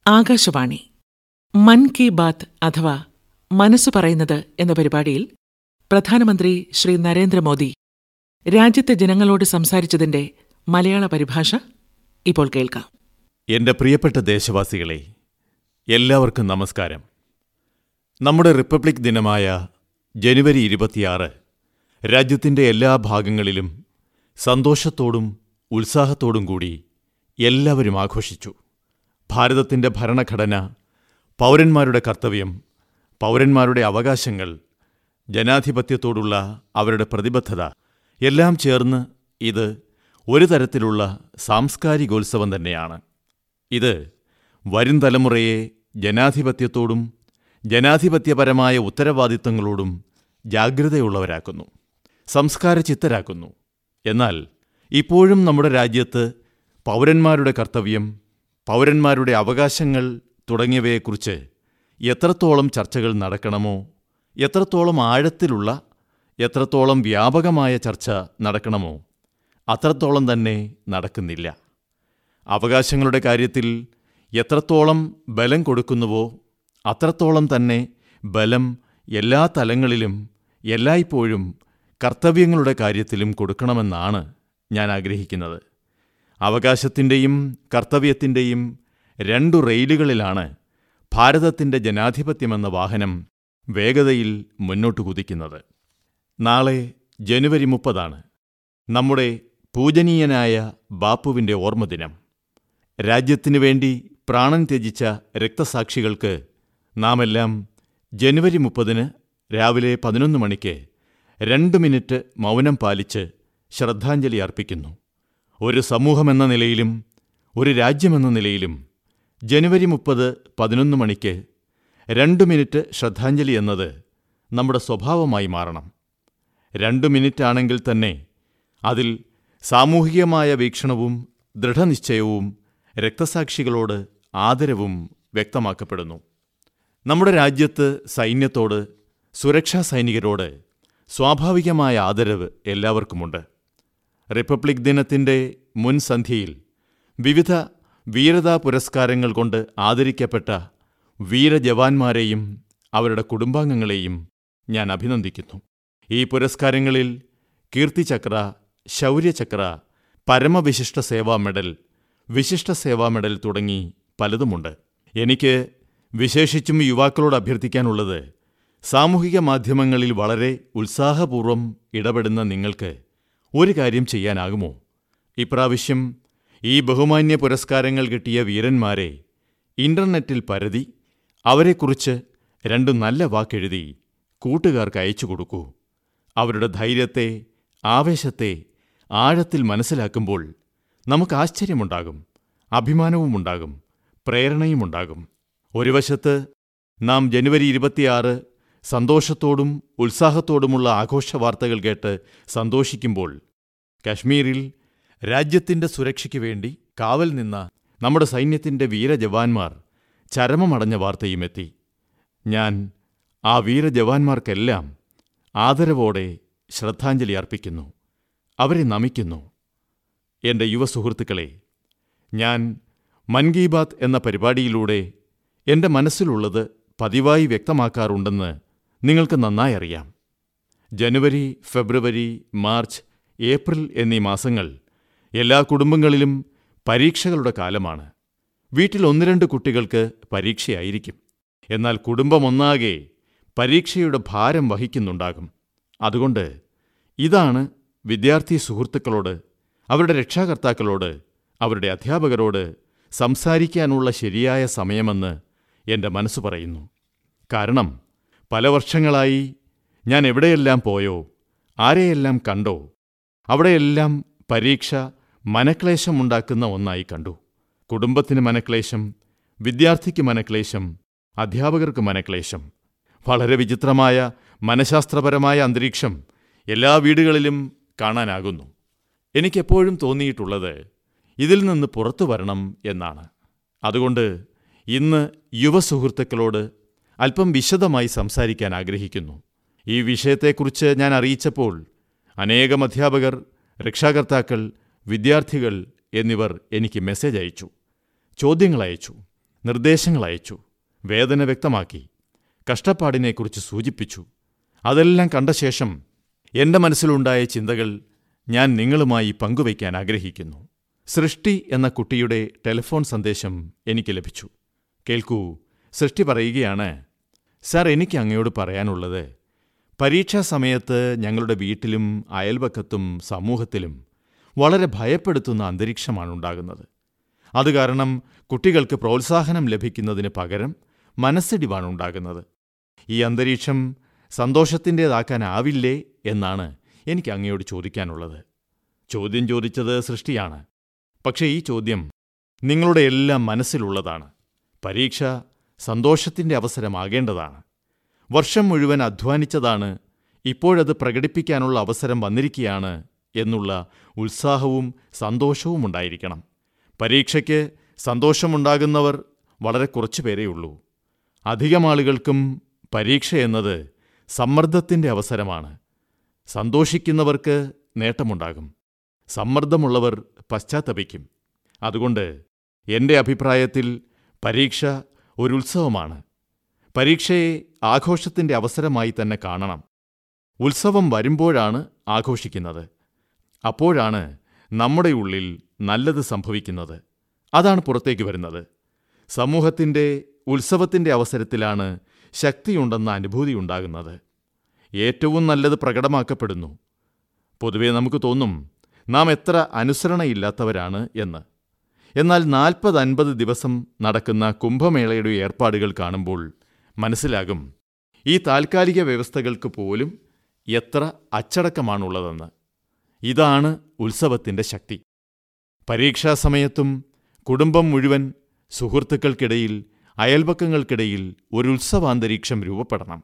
ആകാശവാണി മൻ കി ബാത്ത് അഥവാ മനസ്സ് പറയുന്നത് എന്ന പരിപാടിയിൽ പ്രധാനമന്ത്രി ശ്രീ നരേന്ദ്രമോദി രാജ്യത്തെ ജനങ്ങളോട് സംസാരിച്ചതിന്റെ മലയാള പരിഭാഷ ഇപ്പോൾ കേൾക്കാം എന്റെ പ്രിയപ്പെട്ട ദേശവാസികളെ എല്ലാവർക്കും നമസ്കാരം നമ്മുടെ റിപ്പബ്ലിക് ദിനമായ ജനുവരി ഇരുപത്തിയാറ് രാജ്യത്തിൻ്റെ എല്ലാ ഭാഗങ്ങളിലും സന്തോഷത്തോടും ഉത്സാഹത്തോടും കൂടി എല്ലാവരും ആഘോഷിച്ചു ഭാരതത്തിൻ്റെ ഭരണഘടന പൗരന്മാരുടെ കർത്തവ്യം പൗരന്മാരുടെ അവകാശങ്ങൾ ജനാധിപത്യത്തോടുള്ള അവരുടെ പ്രതിബദ്ധത എല്ലാം ചേർന്ന് ഇത് ഒരു തരത്തിലുള്ള സാംസ്കാരികോത്സവം തന്നെയാണ് ഇത് വരും തലമുറയെ ജനാധിപത്യത്തോടും ജനാധിപത്യപരമായ ഉത്തരവാദിത്തങ്ങളോടും ജാഗ്രതയുള്ളവരാക്കുന്നു സംസ്കാരചിത്തരാക്കുന്നു എന്നാൽ ഇപ്പോഴും നമ്മുടെ രാജ്യത്ത് പൗരന്മാരുടെ കർത്തവ്യം പൗരന്മാരുടെ അവകാശങ്ങൾ തുടങ്ങിയവയെക്കുറിച്ച് എത്രത്തോളം ചർച്ചകൾ നടക്കണമോ എത്രത്തോളം ആഴത്തിലുള്ള എത്രത്തോളം വ്യാപകമായ ചർച്ച നടക്കണമോ അത്രത്തോളം തന്നെ നടക്കുന്നില്ല അവകാശങ്ങളുടെ കാര്യത്തിൽ എത്രത്തോളം ബലം കൊടുക്കുന്നുവോ അത്രത്തോളം തന്നെ ബലം എല്ലാ തലങ്ങളിലും എല്ലായ്പ്പോഴും കർത്തവ്യങ്ങളുടെ കാര്യത്തിലും കൊടുക്കണമെന്നാണ് ഞാൻ ആഗ്രഹിക്കുന്നത് അവകാശത്തിൻ്റെയും കർത്തവ്യത്തിൻ്റെയും രണ്ടു റെയിലുകളിലാണ് ഭാരതത്തിൻ്റെ ജനാധിപത്യമെന്ന വാഹനം വേഗതയിൽ മുന്നോട്ട് കുതിക്കുന്നത് നാളെ ജനുവരി മുപ്പതാണ് നമ്മുടെ പൂജനീയനായ ബാപ്പുവിൻ്റെ ഓർമ്മദിനം രാജ്യത്തിനു വേണ്ടി പ്രാണൻ ത്യജിച്ച രക്തസാക്ഷികൾക്ക് നാമെല്ലാം ജനുവരി മുപ്പതിന് രാവിലെ പതിനൊന്ന് മണിക്ക് രണ്ട് മിനിറ്റ് മൗനം പാലിച്ച് ശ്രദ്ധാഞ്ജലി അർപ്പിക്കുന്നു ഒരു സമൂഹമെന്ന നിലയിലും ഒരു രാജ്യമെന്ന നിലയിലും ജനുവരി മുപ്പത് പതിനൊന്ന് മണിക്ക് രണ്ട് മിനിറ്റ് ശ്രദ്ധാഞ്ജലി എന്നത് നമ്മുടെ സ്വഭാവമായി മാറണം രണ്ട് മിനിറ്റ് ആണെങ്കിൽ തന്നെ അതിൽ സാമൂഹികമായ വീക്ഷണവും ദൃഢനിശ്ചയവും രക്തസാക്ഷികളോട് ആദരവും വ്യക്തമാക്കപ്പെടുന്നു നമ്മുടെ രാജ്യത്ത് സൈന്യത്തോട് സുരക്ഷാ സൈനികരോട് സ്വാഭാവികമായ ആദരവ് എല്ലാവർക്കുമുണ്ട് റിപ്പബ്ലിക് ദിനത്തിൻ്റെ മുൻസന്ധ്യയിൽ വിവിധ വീരതാ പുരസ്കാരങ്ങൾ കൊണ്ട് ആദരിക്കപ്പെട്ട വീരജവാന്മാരെയും അവരുടെ കുടുംബാംഗങ്ങളെയും ഞാൻ അഭിനന്ദിക്കുന്നു ഈ പുരസ്കാരങ്ങളിൽ കീർത്തിചക്ര ശൗര്യചക്ര പരമവിശിഷ്ട സേവാ മെഡൽ വിശിഷ്ട സേവാ മെഡൽ തുടങ്ങി പലതുമുണ്ട് എനിക്ക് വിശേഷിച്ചും യുവാക്കളോട് അഭ്യർത്ഥിക്കാനുള്ളത് സാമൂഹിക മാധ്യമങ്ങളിൽ വളരെ ഉത്സാഹപൂർവ്വം ഇടപെടുന്ന നിങ്ങൾക്ക് ഒരു കാര്യം ചെയ്യാനാകുമോ ഇപ്രാവശ്യം ഈ ബഹുമാന്യ പുരസ്കാരങ്ങൾ കിട്ടിയ വീരന്മാരെ ഇന്റർനെറ്റിൽ പരതി അവരെക്കുറിച്ച് രണ്ടു നല്ല വാക്കെഴുതി കൂട്ടുകാർക്ക് അയച്ചു കൊടുക്കൂ അവരുടെ ധൈര്യത്തെ ആവേശത്തെ ആഴത്തിൽ മനസ്സിലാക്കുമ്പോൾ നമുക്ക് ആശ്ചര്യമുണ്ടാകും അഭിമാനവുമുണ്ടാകും പ്രേരണയുമുണ്ടാകും ഒരു വശത്ത് നാം ജനുവരി ഇരുപത്തിയാറ് സന്തോഷത്തോടും ഉത്സാഹത്തോടുമുള്ള ആഘോഷവാർത്തകൾ കേട്ട് സന്തോഷിക്കുമ്പോൾ കശ്മീരിൽ രാജ്യത്തിൻ്റെ സുരക്ഷയ്ക്ക് വേണ്ടി കാവൽ നിന്ന നമ്മുടെ സൈന്യത്തിൻ്റെ വീരജവാന്മാർ ചരമമടഞ്ഞ വാർത്തയുമെത്തി ഞാൻ ആ വീരജവാന്മാർക്കെല്ലാം ആദരവോടെ ശ്രദ്ധാഞ്ജലി അർപ്പിക്കുന്നു അവരെ നമിക്കുന്നു എൻ്റെ യുവസുഹൃത്തുക്കളെ ഞാൻ മൻ കി ബാത്ത് എന്ന പരിപാടിയിലൂടെ എൻ്റെ മനസ്സിലുള്ളത് പതിവായി വ്യക്തമാക്കാറുണ്ടെന്ന് നിങ്ങൾക്ക് നന്നായി അറിയാം ജനുവരി ഫെബ്രുവരി മാർച്ച് ഏപ്രിൽ എന്നീ മാസങ്ങൾ എല്ലാ കുടുംബങ്ങളിലും പരീക്ഷകളുടെ കാലമാണ് വീട്ടിൽ ഒന്ന് രണ്ട് കുട്ടികൾക്ക് പരീക്ഷയായിരിക്കും എന്നാൽ കുടുംബമൊന്നാകെ പരീക്ഷയുടെ ഭാരം വഹിക്കുന്നുണ്ടാകും അതുകൊണ്ട് ഇതാണ് വിദ്യാർത്ഥി സുഹൃത്തുക്കളോട് അവരുടെ രക്ഷാകർത്താക്കളോട് അവരുടെ അധ്യാപകരോട് സംസാരിക്കാനുള്ള ശരിയായ സമയമെന്ന് എൻ്റെ മനസ്സ് പറയുന്നു കാരണം പല വർഷങ്ങളായി ഞാൻ എവിടെയെല്ലാം പോയോ ആരെയെല്ലാം കണ്ടോ അവിടെയെല്ലാം പരീക്ഷ മനക്ലേശമുണ്ടാക്കുന്ന ഒന്നായി കണ്ടു കുടുംബത്തിന് മനക്ലേശം വിദ്യാർത്ഥിക്ക് മനക്ലേശം അധ്യാപകർക്ക് മനക്ലേശം വളരെ വിചിത്രമായ മനഃശാസ്ത്രപരമായ അന്തരീക്ഷം എല്ലാ വീടുകളിലും കാണാനാകുന്നു എനിക്കെപ്പോഴും തോന്നിയിട്ടുള്ളത് ഇതിൽ നിന്ന് പുറത്തു വരണം എന്നാണ് അതുകൊണ്ട് ഇന്ന് യുവസുഹൃത്തുക്കളോട് അല്പം വിശദമായി സംസാരിക്കാൻ ആഗ്രഹിക്കുന്നു ഈ വിഷയത്തെക്കുറിച്ച് ഞാൻ അറിയിച്ചപ്പോൾ അനേകം അധ്യാപകർ രക്ഷാകർത്താക്കൾ വിദ്യാർത്ഥികൾ എന്നിവർ എനിക്ക് മെസ്സേജ് അയച്ചു ചോദ്യങ്ങൾ അയച്ചു നിർദ്ദേശങ്ങൾ അയച്ചു വേദന വ്യക്തമാക്കി കഷ്ടപ്പാടിനെക്കുറിച്ച് സൂചിപ്പിച്ചു അതെല്ലാം കണ്ട ശേഷം എന്റെ മനസ്സിലുണ്ടായ ചിന്തകൾ ഞാൻ നിങ്ങളുമായി പങ്കുവയ്ക്കാൻ ആഗ്രഹിക്കുന്നു സൃഷ്ടി എന്ന കുട്ടിയുടെ ടെലിഫോൺ സന്ദേശം എനിക്ക് ലഭിച്ചു കേൾക്കൂ സൃഷ്ടി പറയുകയാണ് സാർ എനിക്ക് അങ്ങയോട് പറയാനുള്ളത് പരീക്ഷാ സമയത്ത് ഞങ്ങളുടെ വീട്ടിലും അയൽവക്കത്തും സമൂഹത്തിലും വളരെ ഭയപ്പെടുത്തുന്ന അന്തരീക്ഷമാണ് ഉണ്ടാകുന്നത് അത് കാരണം കുട്ടികൾക്ക് പ്രോത്സാഹനം ലഭിക്കുന്നതിന് പകരം മനസ്സിടിവാണ് ഉണ്ടാകുന്നത് ഈ അന്തരീക്ഷം സന്തോഷത്തിൻ്റേതാക്കാനാവില്ലേ എന്നാണ് എനിക്ക് അങ്ങയോട് ചോദിക്കാനുള്ളത് ചോദ്യം ചോദിച്ചത് സൃഷ്ടിയാണ് പക്ഷേ ഈ ചോദ്യം നിങ്ങളുടെ എല്ലാം മനസ്സിലുള്ളതാണ് പരീക്ഷ സന്തോഷത്തിൻ്റെ അവസരമാകേണ്ടതാണ് വർഷം മുഴുവൻ അധ്വാനിച്ചതാണ് ഇപ്പോഴത് പ്രകടിപ്പിക്കാനുള്ള അവസരം വന്നിരിക്കുകയാണ് എന്നുള്ള ഉത്സാഹവും സന്തോഷവും ഉണ്ടായിരിക്കണം പരീക്ഷയ്ക്ക് സന്തോഷമുണ്ടാകുന്നവർ വളരെ കുറച്ചു പേരേയുള്ളൂ അധികം ആളുകൾക്കും പരീക്ഷ എന്നത് സമ്മർദ്ദത്തിൻ്റെ അവസരമാണ് സന്തോഷിക്കുന്നവർക്ക് നേട്ടമുണ്ടാകും സമ്മർദ്ദമുള്ളവർ പശ്ചാത്തപിക്കും അതുകൊണ്ട് എൻ്റെ അഭിപ്രായത്തിൽ പരീക്ഷ ഒരു ഉത്സവമാണ് പരീക്ഷയെ ആഘോഷത്തിൻ്റെ അവസരമായി തന്നെ കാണണം ഉത്സവം വരുമ്പോഴാണ് ആഘോഷിക്കുന്നത് അപ്പോഴാണ് നമ്മുടെ ഉള്ളിൽ നല്ലത് സംഭവിക്കുന്നത് അതാണ് പുറത്തേക്ക് വരുന്നത് സമൂഹത്തിൻ്റെ ഉത്സവത്തിൻ്റെ അവസരത്തിലാണ് ശക്തിയുണ്ടെന്ന അനുഭൂതി ഉണ്ടാകുന്നത് ഏറ്റവും നല്ലത് പ്രകടമാക്കപ്പെടുന്നു പൊതുവെ നമുക്ക് തോന്നും നാം എത്ര അനുസരണയില്ലാത്തവരാണ് എന്ന് എന്നാൽ നാൽപ്പത് അൻപത് ദിവസം നടക്കുന്ന കുംഭമേളയുടെ ഏർപ്പാടുകൾ കാണുമ്പോൾ മനസ്സിലാകും ഈ താൽക്കാലിക വ്യവസ്ഥകൾക്ക് പോലും എത്ര അച്ചടക്കമാണുള്ളതെന്ന് ഇതാണ് ഉത്സവത്തിൻ്റെ ശക്തി പരീക്ഷാസമയത്തും കുടുംബം മുഴുവൻ സുഹൃത്തുക്കൾക്കിടയിൽ അയൽപക്കങ്ങൾക്കിടയിൽ ഒരു ഉത്സവാന്തരീക്ഷം രൂപപ്പെടണം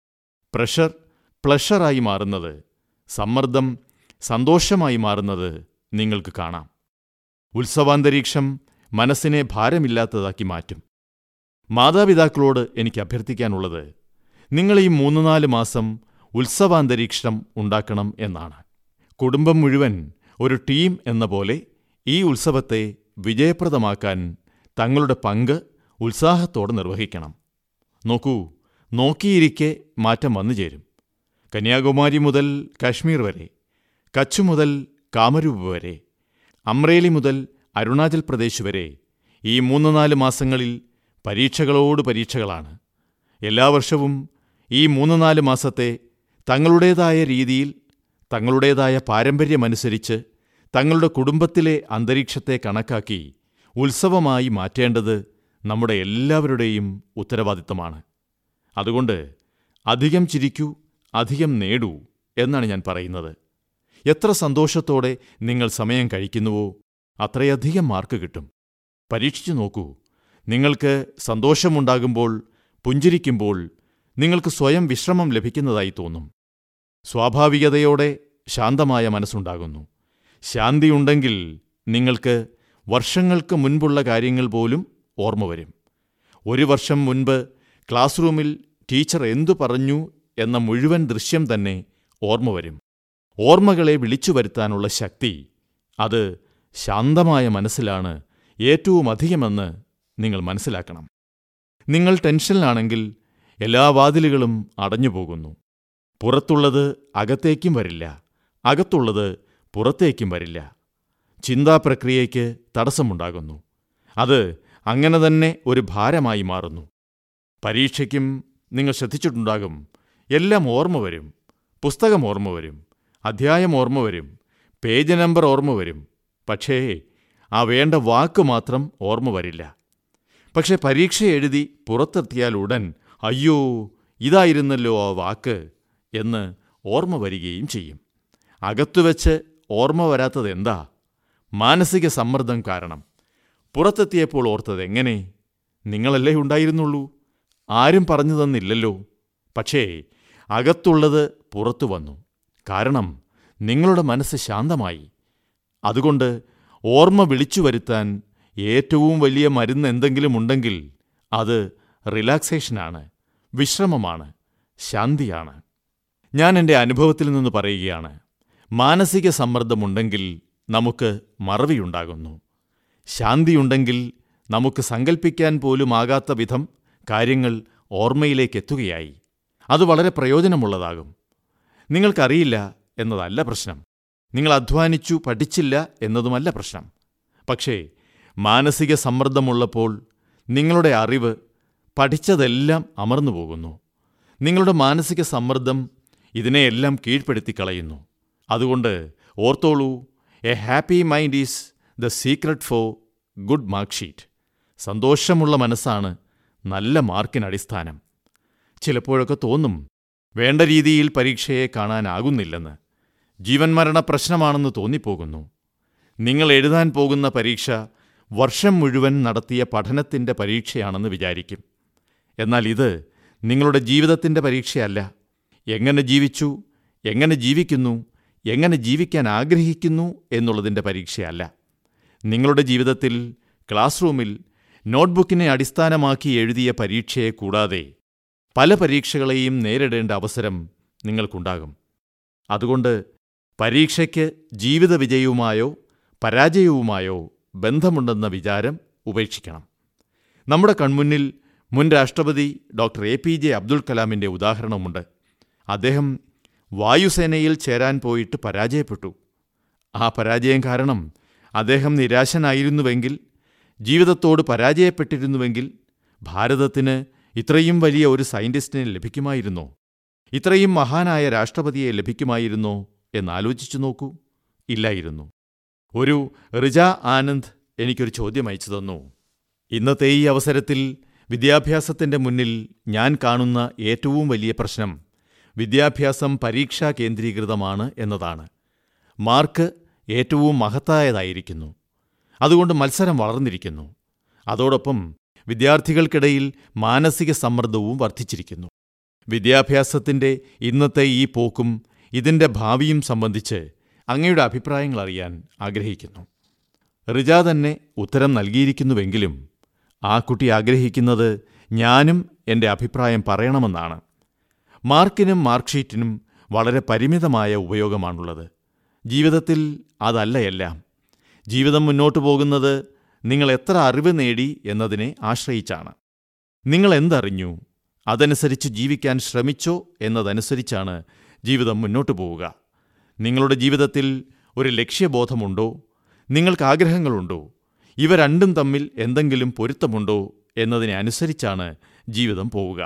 പ്രഷർ പ്ലഷറായി മാറുന്നത് സമ്മർദ്ദം സന്തോഷമായി മാറുന്നത് നിങ്ങൾക്ക് കാണാം ഉത്സവാന്തരീക്ഷം മനസ്സിനെ ഭാരമില്ലാത്തതാക്കി മാറ്റും മാതാപിതാക്കളോട് എനിക്ക് അഭ്യർത്ഥിക്കാനുള്ളത് നിങ്ങൾ ഈ മൂന്ന് നാല് മാസം ഉത്സവാന്തരീക്ഷം ഉണ്ടാക്കണം എന്നാണ് കുടുംബം മുഴുവൻ ഒരു ടീം എന്ന പോലെ ഈ ഉത്സവത്തെ വിജയപ്രദമാക്കാൻ തങ്ങളുടെ പങ്ക് ഉത്സാഹത്തോടെ നിർവഹിക്കണം നോക്കൂ നോക്കിയിരിക്കെ മാറ്റം വന്നു ചേരും കന്യാകുമാരി മുതൽ കാശ്മീർ വരെ കച്ച് മുതൽ കാമരൂപ് വരെ അമ്രേലി മുതൽ അരുണാചൽ പ്രദേശ് വരെ ഈ മൂന്ന് നാല് മാസങ്ങളിൽ പരീക്ഷകളോട് പരീക്ഷകളാണ് എല്ലാ വർഷവും ഈ മൂന്ന് നാല് മാസത്തെ തങ്ങളുടേതായ രീതിയിൽ തങ്ങളുടേതായ പാരമ്പര്യമനുസരിച്ച് തങ്ങളുടെ കുടുംബത്തിലെ അന്തരീക്ഷത്തെ കണക്കാക്കി ഉത്സവമായി മാറ്റേണ്ടത് നമ്മുടെ എല്ലാവരുടെയും ഉത്തരവാദിത്തമാണ് അതുകൊണ്ട് അധികം ചിരിക്കൂ അധികം നേടൂ എന്നാണ് ഞാൻ പറയുന്നത് എത്ര സന്തോഷത്തോടെ നിങ്ങൾ സമയം കഴിക്കുന്നുവോ അത്രയധികം മാർക്ക് കിട്ടും പരീക്ഷിച്ചു നോക്കൂ നിങ്ങൾക്ക് സന്തോഷമുണ്ടാകുമ്പോൾ പുഞ്ചിരിക്കുമ്പോൾ നിങ്ങൾക്ക് സ്വയം വിശ്രമം ലഭിക്കുന്നതായി തോന്നും സ്വാഭാവികതയോടെ ശാന്തമായ മനസ്സുണ്ടാകുന്നു ശാന്തിയുണ്ടെങ്കിൽ നിങ്ങൾക്ക് വർഷങ്ങൾക്ക് മുൻപുള്ള കാര്യങ്ങൾ പോലും ഓർമ്മ വരും ഒരു വർഷം മുൻപ് ക്ലാസ് റൂമിൽ ടീച്ചർ എന്തു പറഞ്ഞു എന്ന മുഴുവൻ ദൃശ്യം തന്നെ ഓർമ്മ വരും ഓർമ്മകളെ വിളിച്ചു വരുത്താനുള്ള ശക്തി അത് ശാന്തമായ മനസ്സിലാണ് ഏറ്റവും അധികമെന്ന് നിങ്ങൾ മനസ്സിലാക്കണം നിങ്ങൾ ടെൻഷനിലാണെങ്കിൽ എല്ലാ വാതിലുകളും അടഞ്ഞുപോകുന്നു പുറത്തുള്ളത് അകത്തേക്കും വരില്ല അകത്തുള്ളത് പുറത്തേക്കും വരില്ല ചിന്താപ്രക്രിയയ്ക്ക് തടസ്സമുണ്ടാകുന്നു അത് അങ്ങനെ തന്നെ ഒരു ഭാരമായി മാറുന്നു പരീക്ഷയ്ക്കും നിങ്ങൾ ശ്രദ്ധിച്ചിട്ടുണ്ടാകും എല്ലാം ഓർമ്മ വരും പുസ്തകം ഓർമ്മ വരും അധ്യായം ഓർമ്മ വരും പേജ് നമ്പർ ഓർമ്മ വരും പക്ഷേ ആ വേണ്ട വാക്ക് മാത്രം ഓർമ്മ വരില്ല പക്ഷെ പരീക്ഷ എഴുതി പുറത്തെത്തിയാൽ ഉടൻ അയ്യോ ഇതായിരുന്നല്ലോ ആ വാക്ക് എന്ന് ഓർമ്മ വരികയും ചെയ്യും അകത്തുവെച്ച് ഓർമ്മ വരാത്തത് എന്താ മാനസിക സമ്മർദ്ദം കാരണം പുറത്തെത്തിയപ്പോൾ ഓർത്തത് എങ്ങനെ നിങ്ങളല്ലേ ഉണ്ടായിരുന്നുള്ളൂ ആരും പറഞ്ഞു തന്നില്ലല്ലോ പക്ഷേ അകത്തുള്ളത് പുറത്തു വന്നു കാരണം നിങ്ങളുടെ മനസ്സ് ശാന്തമായി അതുകൊണ്ട് ഓർമ്മ വിളിച്ചു വരുത്താൻ ഏറ്റവും വലിയ മരുന്ന് എന്തെങ്കിലും ഉണ്ടെങ്കിൽ അത് റിലാക്സേഷനാണ് വിശ്രമമാണ് ശാന്തിയാണ് ഞാൻ എൻ്റെ അനുഭവത്തിൽ നിന്ന് പറയുകയാണ് മാനസിക സമ്മർദ്ദമുണ്ടെങ്കിൽ നമുക്ക് മറവിയുണ്ടാകുന്നു ശാന്തിയുണ്ടെങ്കിൽ നമുക്ക് സങ്കൽപ്പിക്കാൻ പോലുമാകാത്ത വിധം കാര്യങ്ങൾ ഓർമ്മയിലേക്കെത്തുകയായി അത് വളരെ പ്രയോജനമുള്ളതാകും നിങ്ങൾക്കറിയില്ല എന്നതല്ല പ്രശ്നം നിങ്ങൾ അധ്വാനിച്ചു പഠിച്ചില്ല എന്നതുമല്ല പ്രശ്നം പക്ഷേ മാനസിക സമ്മർദ്ദമുള്ളപ്പോൾ നിങ്ങളുടെ അറിവ് പഠിച്ചതെല്ലാം അമർന്നു പോകുന്നു നിങ്ങളുടെ മാനസിക സമ്മർദ്ദം ഇതിനെയെല്ലാം കീഴ്പ്പെടുത്തി കളയുന്നു അതുകൊണ്ട് ഓർത്തോളൂ a happy mind is the secret for good mark sheet സന്തോഷമുള്ള മനസ്സാണ് നല്ല മാർക്കിന് അടിസ്ഥാനം ചിലപ്പോഴൊക്കെ തോന്നും വേണ്ട രീതിയിൽ പരീക്ഷയെ കാണാനാകുന്നില്ലെന്ന് ജീവൻ മരണ പ്രശ്നമാണെന്ന് തോന്നിപ്പോകുന്നു നിങ്ങൾ എഴുതാൻ പോകുന്ന പരീക്ഷ വർഷം മുഴുവൻ നടത്തിയ പഠനത്തിൻ്റെ പരീക്ഷയാണെന്ന് വിചാരിക്കും എന്നാൽ ഇത് നിങ്ങളുടെ ജീവിതത്തിൻ്റെ പരീക്ഷയല്ല എങ്ങനെ ജീവിച്ചു എങ്ങനെ ജീവിക്കുന്നു എങ്ങനെ ജീവിക്കാൻ ആഗ്രഹിക്കുന്നു എന്നുള്ളതിൻ്റെ പരീക്ഷയല്ല നിങ്ങളുടെ ജീവിതത്തിൽ ക്ലാസ് റൂമിൽ നോട്ട്ബുക്കിനെ അടിസ്ഥാനമാക്കി എഴുതിയ പരീക്ഷയെ കൂടാതെ പല പരീക്ഷകളെയും നേരിടേണ്ട അവസരം നിങ്ങൾക്കുണ്ടാകും അതുകൊണ്ട് പരീക്ഷയ്ക്ക് ജീവിത വിജയവുമായോ പരാജയവുമായോ ബന്ധമുണ്ടെന്ന വിചാരം ഉപേക്ഷിക്കണം നമ്മുടെ കൺമുന്നിൽ മുൻ രാഷ്ട്രപതി doctor A P J Abdul കലാമിൻ്റെ ഉദാഹരണമുണ്ട് അദ്ദേഹം വായുസേനയിൽ ചേരാൻ പോയിട്ട് പരാജയപ്പെട്ടു ആ പരാജയം കാരണം അദ്ദേഹം നിരാശനായിരുന്നുവെങ്കിൽ ജീവിതത്തോട് പരാജയപ്പെട്ടിരുന്നുവെങ്കിൽ ഭാരതത്തിന് ഇത്രയും വലിയ ഒരു സയൻറ്റിസ്റ്റിനെ ലഭിക്കുമായിരുന്നോ ഇത്രയും മഹാനായ രാഷ്ട്രപതിയെ ലഭിക്കുമായിരുന്നോ എന്നാലോചിച്ചു നോക്കൂ ഇല്ലായിരുന്നു ഒരു റിജ ആനന്ദ് എനിക്കൊരു ചോദ്യം അയച്ചു തന്നു ഇന്നത്തെ ഈ അവസരത്തിൽ വിദ്യാഭ്യാസത്തിൻ്റെ മുന്നിൽ ഞാൻ കാണുന്ന ഏറ്റവും വലിയ പ്രശ്നം വിദ്യാഭ്യാസം പരീക്ഷാ കേന്ദ്രീകൃതമാണ് എന്നതാണ് മാർക്ക് ഏറ്റവും മഹത്തായതായിരിക്കുന്നു അതുകൊണ്ട് മത്സരം വളർന്നിരിക്കുന്നു അതോടൊപ്പം വിദ്യാർത്ഥികൾക്കിടയിൽ മാനസിക സമ്മർദ്ദവും വർദ്ധിച്ചിരിക്കുന്നു വിദ്യാഭ്യാസത്തിൻ്റെ ഇന്നത്തെ ഈ പോക്കും ഇതിൻ്റെ ഭാവിയും സംബന്ധിച്ച് അങ്ങയുടെ അഭിപ്രായങ്ങൾ അറിയാൻ ആഗ്രഹിക്കുന്നു റിജ തന്നെ ഉത്തരം നൽകിയിരിക്കുന്നുവെങ്കിലും ആ കുട്ടി ആഗ്രഹിക്കുന്നത് ഞാനും എൻ്റെ അഭിപ്രായം പറയണമെന്നാണ് മാർക്കിനും മാർക്ക്ഷീറ്റിനും വളരെ പരിമിതമായ ഉപയോഗമാണുള്ളത് ജീവിതത്തിൽ അതല്ല എല്ലാം ജീവിതം മുന്നോട്ടു പോകുന്നത് നിങ്ങൾ എത്ര അറിവ് നേടി എന്നതിനെ ആശ്രയിച്ചാണ് നിങ്ങൾ എന്തറിഞ്ഞു അതനുസരിച്ച് ജീവിക്കാൻ ശ്രമിച്ചോ എന്നതനുസരിച്ചാണ് ജീവിതം മുന്നോട്ടു പോവുക നിങ്ങളുടെ ജീവിതത്തിൽ ഒരു ലക്ഷ്യബോധമുണ്ടോ നിങ്ങൾക്ക് ആഗ്രഹങ്ങളുണ്ടോ ഇവ രണ്ടും തമ്മിൽ എന്തെങ്കിലും പൊരുത്തമുണ്ടോ എന്നതിനെ അനുസരിച്ചാണ് ജീവിതം പോവുക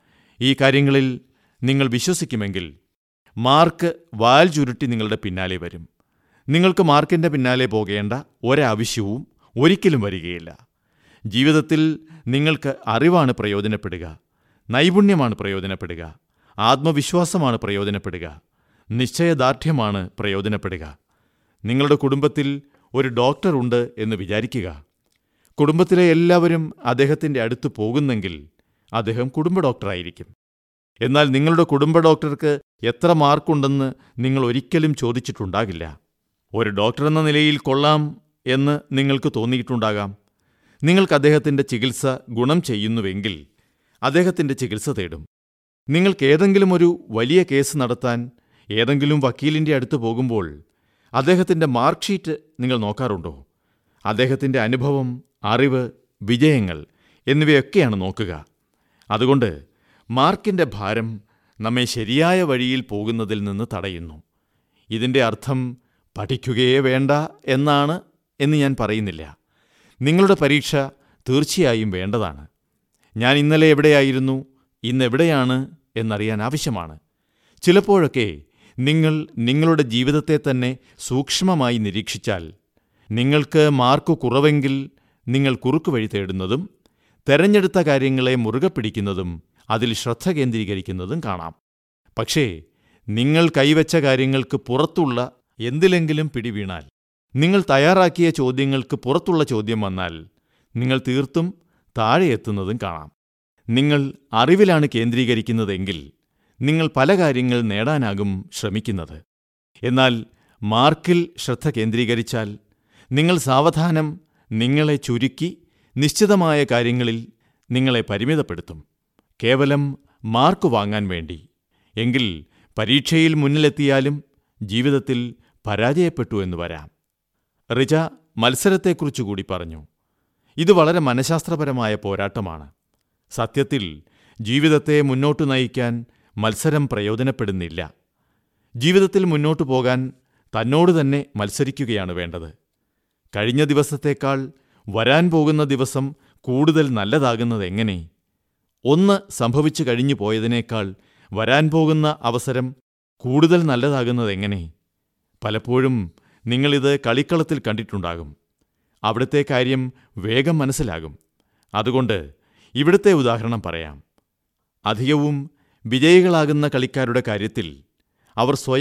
ഈ കാര്യങ്ങളിൽ നിങ്ങൾ വിശ്വസിക്കുമെങ്കിൽ മാർക്ക് വാൽ ചുരുട്ടി നിങ്ങളുടെ പിന്നാലെ വരും നിങ്ങൾക്ക് മാർക്കിൻ്റെ പിന്നാലെ പോകേണ്ട ഒരാവശ്യവും ഒരിക്കലും വരികയില്ല ജീവിതത്തിൽ നിങ്ങൾക്ക് അറിവാണ് പ്രയോജനപ്പെടുക നൈപുണ്യമാണ് പ്രയോജനപ്പെടുക ആത്മവിശ്വാസമാണ് പ്രയോജനപ്പെടുക നിശ്ചയദാർഢ്യമാണ് പ്രയോജനപ്പെടുക നിങ്ങളുടെ കുടുംബത്തിൽ ഒരു ഡോക്ടറുണ്ട് എന്ന് വിചാരിക്കുക കുടുംബത്തിലെ എല്ലാവരും അദ്ദേഹത്തിൻ്റെ അടുത്ത് പോകുന്നെങ്കിൽ അദ്ദേഹം കുടുംബ ഡോക്ടറായിരിക്കും എന്നാൽ നിങ്ങളുടെ കുടുംബ ഡോക്ടർക്ക് എത്ര മാർക്കുണ്ടെന്ന് നിങ്ങൾ ഒരിക്കലും ചോദിച്ചിട്ടുണ്ടാകില്ല ഒരു ഡോക്ടർ എന്ന നിലയിൽ കൊള്ളാം എന്ന് നിങ്ങൾക്ക് തോന്നിയിട്ടുണ്ടാകാം നിങ്ങൾക്ക് അദ്ദേഹത്തിൻ്റെ ചികിത്സ ഗുണം ചെയ്യുന്നുവെങ്കിൽ അദ്ദേഹത്തിൻ്റെ ചികിത്സ തേടും നിങ്ങൾക്ക് ഏതെങ്കിലും ഒരു വലിയ കേസ് നടത്താൻ ഏതെങ്കിലും വക്കീലിൻ്റെ അടുത്ത് പോകുമ്പോൾ അദ്ദേഹത്തിൻ്റെ മാർക്ക് ഷീറ്റ് നിങ്ങൾ നോക്കാറുണ്ടോ അദ്ദേഹത്തിൻ്റെ അനുഭവം അറിവ് വിജയങ്ങൾ എന്നിവയൊക്കെയാണ് നോക്കുക അതുകൊണ്ട് മാർക്കിൻ്റെ ഭാരം നമ്മെ ശരിയായ വഴിയിൽ പോകുന്നതിൽ നിന്ന് തടയുന്നു ഇതിൻ്റെ അർത്ഥം പഠിക്കുകയേ വേണ്ട എന്നാണ് എന്ന് ഞാൻ പറയുന്നില്ല നിങ്ങളുടെ പരീക്ഷ തീർച്ചയായും വേണ്ടതാണ് ഞാൻ ഇന്നലെ എവിടെയായിരുന്നു ഇന്നെവിടെയാണ് എന്നറിയാൻ ആവശ്യമാണ് ചിലപ്പോഴൊക്കെ നിങ്ങൾ നിങ്ങളുടെ ജീവിതത്തെ തന്നെ സൂക്ഷ്മമായി നിരീക്ഷിച്ചാൽ നിങ്ങൾക്ക് മാർക്ക് കുറവെങ്കിൽ നിങ്ങൾ കുറുക്കുവഴി തേടുന്നതും തെരഞ്ഞെടുത്ത കാര്യങ്ങളെ മുറുകെ പിടിക്കുന്നതും അതിൽ ശ്രദ്ധ കേന്ദ്രീകരിക്കുന്നതും കാണാം പക്ഷേ നിങ്ങൾ കൈവച്ച കാര്യങ്ങൾക്ക് പുറത്തുള്ള എന്തിലെങ്കിലും പിടിവീണാൽ നിങ്ങൾ തയ്യാറാക്കിയ ചോദ്യങ്ങൾക്ക് പുറത്തുള്ള ചോദ്യം വന്നാൽ നിങ്ങൾ തീർത്തും താഴെ എത്തുന്നതും കാണാം നിങ്ങൾ അറിവിലാണ് കേന്ദ്രീകരിക്കുന്നതെങ്കിൽ നിങ്ങൾ പല കാര്യങ്ങൾ നേടാനാകും ശ്രമിക്കുന്നത് എന്നാൽ മാർക്കിൽ ശ്രദ്ധ കേന്ദ്രീകരിച്ചാൽ നിങ്ങൾ സാവധാനം നിങ്ങളെ ചുരുക്കി നിശ്ചിതമായ കാര്യങ്ങളിൽ നിങ്ങളെ പരിമിതപ്പെടുത്തും കേവലം മാർക്ക് വാങ്ങാൻ വേണ്ടി എങ്കിൽ പരീക്ഷയിൽ മുന്നിലെത്തിയാലും ജീവിതത്തിൽ പരാജയപ്പെട്ടു എന്ന് വരാം റിജ മത്സരത്തെക്കുറിച്ചുകൂടി പറഞ്ഞു ഇത് വളരെ മനഃശാസ്ത്രപരമായ പോരാട്ടമാണ് സത്യത്തിൽ ജീവിതത്തെ മുന്നോട്ടു നയിക്കാൻ മത്സരം പ്രയോജനപ്പെടുന്നില്ല ജീവിതത്തിൽ മുന്നോട്ടു പോകാൻ തന്നോട് തന്നെ മത്സരിക്കുകയാണ് വേണ്ടത് കഴിഞ്ഞ ദിവസത്തേക്കാൾ വരാൻ പോകുന്ന ദിവസം കൂടുതൽ നല്ലതാകുന്നത് എങ്ങനെ ഒന്ന് സംഭവിച്ചു കഴിഞ്ഞു പോയതിനേക്കാൾ വരാൻ പോകുന്ന അവസരം കൂടുതൽ നല്ലതാകുന്നത് എങ്ങനെ പലപ്പോഴും നിങ്ങളിത് കളിക്കളത്തിൽ കണ്ടിട്ടുണ്ടാകും അവിടുത്തെ കാര്യം വേഗം മനസ്സിലാകും അതുകൊണ്ട് ഇവിടുത്തെ ഉദാഹരണം പറയാം അധികവും വിജയികളാകുന്ന കളിക്കാരുടെ കാര്യത്തിൽ അവർ സ്വയം